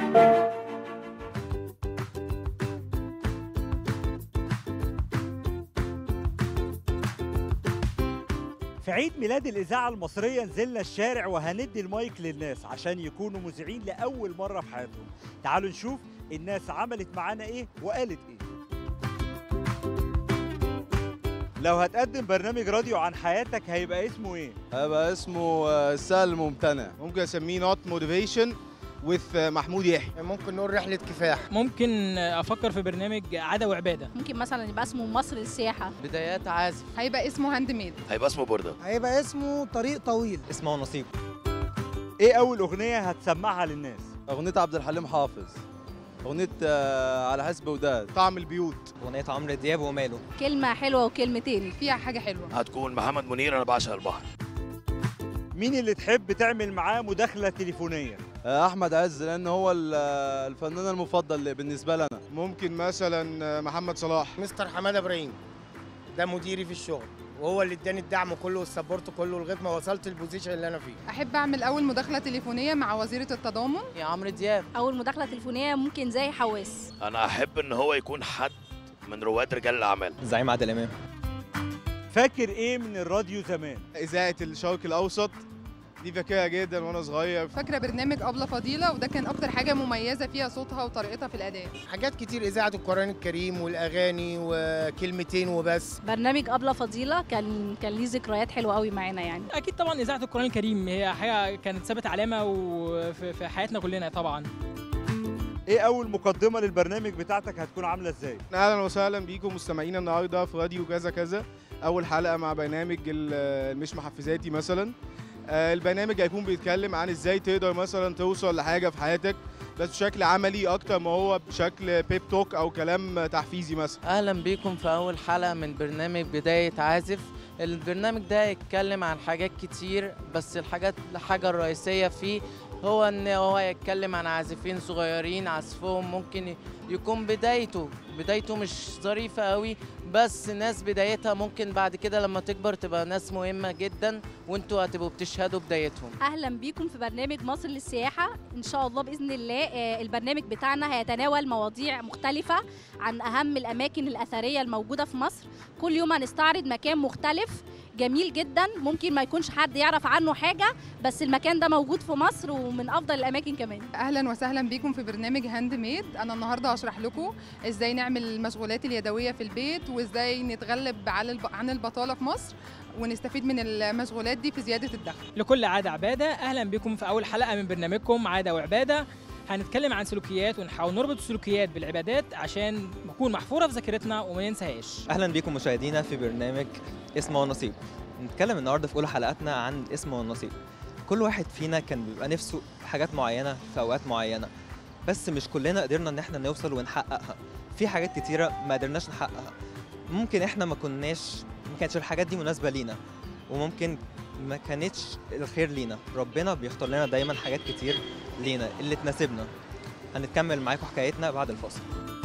في عيد ميلاد الإذاعة المصرية نزلنا الشارع وهندي المايك للناس عشان يكونوا مذيعين لأول مرة في حياتهم تعالوا نشوف الناس عملت معانا إيه وقالت إيه لو هتقدم برنامج راديو عن حياتك هيبقى اسمه إيه؟ هيبقى اسمه آه، السهل الممتنع ممكن اسميه نوت موتيفيشن وذ محمود يحيى ممكن نقول رحلة كفاح ممكن افكر في برنامج عاده وعباده ممكن مثلا يبقى اسمه مصر للسياحه بدايات عازف هيبقى اسمه هاند ميد هيبقى اسمه بوردة هيبقى اسمه طريق طويل اسمه نصيب إيه أول أغنية هتسمعها للناس؟ اغنيه عبد الحليم حافظ اغنيه آه، على حسب وداد طعم البيوت اغنيه عمرو دياب وماله كلمه حلوه وكلمتين فيها حاجة حلوة هتكون محمد منير انا بعشق البحر مين اللي تحب تعمل معاه مداخلة تليفونية؟ آه، احمد عز لان هو ال- آه، الفنان المفضل بالنسبه لنا ممكن مثلا محمد صلاح مستر حمادة ابراهيم ده مديري في الشغل وهو اللي اداني الدعم كله والسبورت كله لغايه ما وصلت البوزيشن اللي انا فيه أحب أعمل أول مداخلة تليفونية مع وزيرة التضامن يا عمرو دياب اول مداخله تليفونيه ممكن زي حواس انا احب ان هو يكون حد من رواد رجال الاعمال زعيم عادل امام فاكر إيه من الراديو زمان؟ اذاعه الشرق الاوسط دي فاكرها جدا وانا صغير فاكرة برنامج أبلة فضيلة وده كان أكتر حاجة مميزة فيها صوتها وطريقتها في الأداء حاجات كتير اذاعه القران الكريم والاغاني وكلمتين وبس برنامج ابله فضيله كان كان ليه ذكريات حلوه قوي معانا يعني اكيد طبعا اذاعه القران الكريم هي حاجه كانت ثابت علامه وفي في حياتنا كلنا طبعا إيه أول مقدمة للبرنامج بتاعتك هتكون عاملة إزاي؟ اهلا وسهلا بيكم مستمعينا النهارده في راديو كذا كذا اول حلقه مع برنامج ال- المش محفزاتي مثلا آه، البرنامج هيكون بيتكلم عن ازاي تقدر مثلا توصل لحاجه في حياتك بس بشكل عملي اكتر ما هو بشكل بيب توك او كلام تحفيزي مثلا اهلا بيكم في اول حلقه من برنامج بدايه عازف البرنامج ده يتكلم عن حاجات كتير بس الحاجات الحاجه الرئيسيه فيه هو ان هو يتكلم عن عازفين صغيرين عزفهم ممكن يكون بدايته بدايته مش ظريفه قوي بس ناس بدايتها ممكن بعد كده لما تكبر تبقى ناس مهمه جدا وانتوا هتبقوا بتشهدوا بدايتهم اهلا بيكم في برنامج مصر للسياحه ان شاء الله باذن الله آه، البرنامج بتاعنا هيتناول مواضيع مختلفه عن اهم الاماكن الاثريه الموجوده في مصر كل يوم هنستعرض مكان مختلف جميل جدا ممكن ما يكونش حد يعرف عنه حاجه بس المكان ده موجود في مصر ومن افضل الاماكن كمان أهلا وسهلا بيكم في برنامج هاند ميد أنا النهاردة هشرح لكم إزاي نعمل المشغولات اليدوية في البيت وإزاي نتغلب على الب... عن البطالة في مصر ونستفيد من المشغولات دي في زيادة الدخل لكل عاده عباده اهلا بكم في اول حلقه من برنامجكم عاده وعباده هنتكلم عن سلوكيات ونحاول نربط السلوكيات بالعبادات عشان نكون محفوره في ذاكرتنا وما ننساهاش اهلا بيكم مشاهدينا في برنامج اسمه نصيب نتكلم النهارده في اولى حلقاتنا عن اسمه النصيب كل واحد فينا كان بيبقى نفسه في حاجات معينه في اوقات معينه بس مش كلنا قدرنا ان احنا نوصل ونحققها في حاجات كتيره ما قدرناش نحققها ممكن احنا ما كناش ما كانتش الحاجات دي مناسبه لينا وممكن ما كانتش الخير لينا ربنا بيختار لنا دايما حاجات كتير لينا اللي تناسبنا هنكمل معاكم حكايتنا بعد الفاصل